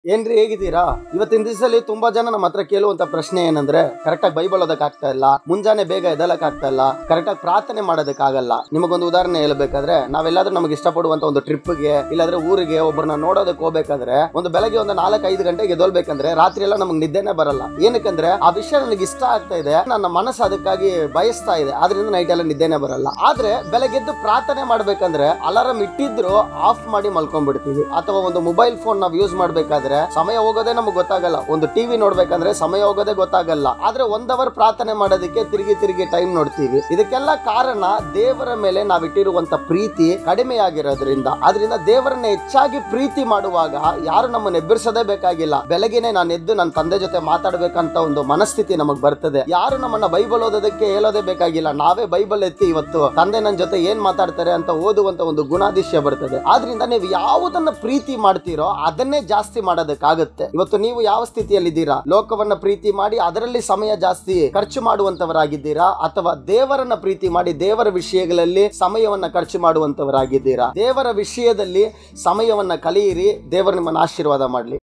ಏನ್ರಿ ಹೇಗಿದ್ದೀರಾ ಇವತ್ತಿನ ದಿವಸದಲ್ಲಿ ತುಂಬಾ ಜನ ನಮ್ಮ ಹತ್ರ ಕೇಳುವಂತ ಪ್ರಶ್ನೆ ಏನಂದ್ರೆ ಕರೆಕ್ಟಾಗಿ ಬೈಬಲ್ ಓದಕ್ ಆಗ್ತಾ ಇಲ್ಲ ಮುಂಜಾನೆ ಬೇಗ ಎದಲಕ್ ಆಗ್ತಾ ಇಲ್ಲ ಕರೆಕ್ಟಾಗಿ ಪ್ರಾರ್ಥನೆ ಮಾಡೋದಕ್ಕಾಗಲ್ಲ ನಿಮಗೊಂದು ಉದಾಹರಣೆ ಹೇಳ್ಬೇಕಾದ್ರೆ ನಾವೆಲ್ಲಾದ್ರೂ ನಮಗೆ ಇಷ್ಟಪಡುವಂತ ಒಂದು ಟ್ರಿಪ್ಗೆ ಇಲ್ಲಾಂದ್ರೆ ಊರಿಗೆ ಒಬ್ಬರನ್ನ ನೋಡೋದಕ್ಕೆ ಹೋಗ್ಬೇಕಾದ್ರೆ ಒಂದು ಬೆಳಗ್ಗೆ ಒಂದು ನಾಲ್ಕು ಐದು ಗಂಟೆಗೆ ಎದೊಳ್ಬೇಕಂದ್ರೆ ರಾತ್ರಿ ಎಲ್ಲ ನಮಗೆ ನಿದ್ದೆನೆ ಬರಲ್ಲ ಏನಕ್ಕಂದ್ರೆ ಆ ವಿಷಯ ನನಗೆ ಇಷ್ಟ ಆಗ್ತಾ ಇದೆ ನನ್ನ ಮನಸ್ಸು ಅದಕ್ಕಾಗಿ ಬಯಸ್ತಾ ಇದೆ ಆದ್ರಿಂದ ನೈಟ್ ಎಲ್ಲ ನಿದ್ದೆನೆ ಬರಲ್ಲ ಆದ್ರೆ ಬೆಳಗ್ಗೆದ್ದು ಪ್ರಾರ್ಥನೆ ಮಾಡ್ಬೇಕಂದ್ರೆ ಅಲಾರಂ ಇಟ್ಟಿದ್ರು ಆಫ್ ಮಾಡಿ ಮಲ್ಕೊಂಡ್ಬಿಡ್ತೀವಿ ಅಥವಾ ಒಂದು ಮೊಬೈಲ್ ಫೋನ್ ನಾವು ಯೂಸ್ ಮಾಡ್ಬೇಕಾದ್ರೆ ಸಮಯ ಹೋಗೋದೇ ನಮಗೆ ಗೊತ್ತಾಗಲ್ಲ ಒಂದು ಟಿವಿ ನೋಡ್ಬೇಕಂದ್ರೆ ಸಮಯ ಹೋಗೋದೇ ಗೊತ್ತಾಗಲ್ಲ ಆದ್ರೆ ಒಂದ್ ಅವರ್ ಪ್ರಾರ್ಥನೆ ಮಾಡೋದಕ್ಕೆ ತಿರುಗಿ ತಿರುಗಿ ಟೈಮ್ ನೋಡ್ತೀವಿ ಇದಕ್ಕೆಲ್ಲ ಕಾರಣ ದೇವರ ಮೇಲೆ ನಾವಿಟ್ಟಿರುವಂತ ಪ್ರೀತಿ ಕಡಿಮೆ ಆಗಿರೋದ್ರಿಂದ ಅದರಿಂದ ದೇವರನ್ನ ಹೆಚ್ಚಾಗಿ ಪ್ರೀತಿ ಮಾಡುವಾಗ ಯಾರು ನಮ್ಮನ್ನ ಎಬ್ಬರಿಸದೇ ಬೇಕಾಗಿಲ್ಲ ಬೆಳಗ್ಗೆನೆ ನಾನು ಎದ್ದು ನನ್ನ ತಂದೆ ಜೊತೆ ಮಾತಾಡ್ಬೇಕಂತ ಒಂದು ಮನಸ್ಥಿತಿ ನಮಗ್ ಬರ್ತದೆ ಯಾರು ನಮ್ಮನ್ನ ಬೈಬಲ್ ಓದೋದಕ್ಕೆ ಹೇಳೋದೇ ಬೇಕಾಗಿಲ್ಲ ನಾವೇ ಬೈಬಲ್ ಎತ್ತಿ ಇವತ್ತು ತಂದೆ ನನ್ನ ಜೊತೆ ಏನ್ ಮಾತಾಡ್ತಾರೆ ಅಂತ ಓದುವಂತ ಒಂದು ಗುಣಾದಿಶ್ಯ ಬರ್ತದೆ ಆದ್ರಿಂದ ನೀವು ಯಾವುದನ್ನ ಪ್ರೀತಿ ಮಾಡ್ತೀರೋ ಅದನ್ನೇ ಜಾಸ್ತಿ ಮಾಡೋದಕ್ಕಾಗುತ್ತೆ ಇವತ್ತು ನೀವು ಯಾವ ಸ್ಥಿತಿಯಲ್ಲಿದ್ದೀರಾ ಲೋಕವನ್ನ ಪ್ರೀತಿ ಮಾಡಿ ಅದರಲ್ಲಿ ಸಮಯ ಜಾಸ್ತಿ ಖರ್ಚು ಮಾಡುವಂತವರಾಗಿದ್ದೀರಾ ಅಥವಾ ದೇವರನ್ನ ಪ್ರೀತಿ ಮಾಡಿ ದೇವರ ವಿಷಯಗಳಲ್ಲಿ ಸಮಯವನ್ನ ಖರ್ಚು ಮಾಡುವಂತವರಾಗಿದ್ದೀರಾ ದೇವರ ವಿಷಯದಲ್ಲಿ ಸಮಯವನ್ನ ಕಲಿಯಿರಿ ದೇವರು ನಿಮ್ಮನ್ನ ಆಶೀರ್ವಾದ ಮಾಡಲಿ